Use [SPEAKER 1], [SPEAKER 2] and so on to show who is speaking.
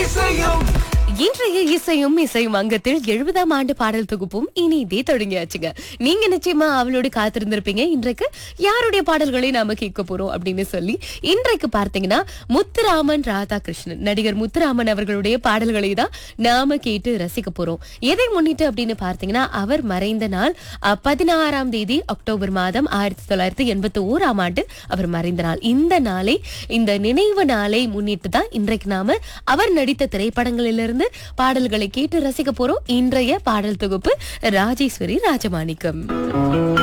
[SPEAKER 1] இசையும்
[SPEAKER 2] இன்றைய இசையும் இசையும் அங்கத்தில் எழுபதாம் ஆண்டு பாடல் தொகுப்பும் இனி இதே தொடங்கியாச்சுங்க நீங்க நிச்சயமா அவளோட காத்திருந்திருப்பீங்க இன்றைக்கு யாருடைய பாடல்களை நாம கேட்க போறோம் அப்படின்னு சொல்லி இன்றைக்கு பார்த்தீங்கன்னா முத்துராமன் ராதாகிருஷ்ணன் நடிகர் முத்துராமன் அவர்களுடைய பாடல்களை தான் நாம கேட்டு ரசிக்க போறோம் எதை முன்னிட்டு அப்படின்னு பார்த்தீங்கன்னா அவர் மறைந்த நாள் அஹ், பதினாறாம் தேதி அக்டோபர் மாதம் ஆயிரத்தி தொள்ளாயிரத்தி எண்பத்தி ஓராம் ஆண்டு அவர் மறைந்த நாள் இந்த நாளை இந்த நினைவு நாளை முன்னிட்டு தான் இன்றைக்கு நாம அவர் நடித்த திரைப்படங்களிலிருந்து பாடல்களை கேட்டு ரசிக்க போறோம் இன்றைய பாடல் தொகுப்பு ராஜேஸ்வரி ராஜமாணிக்கம்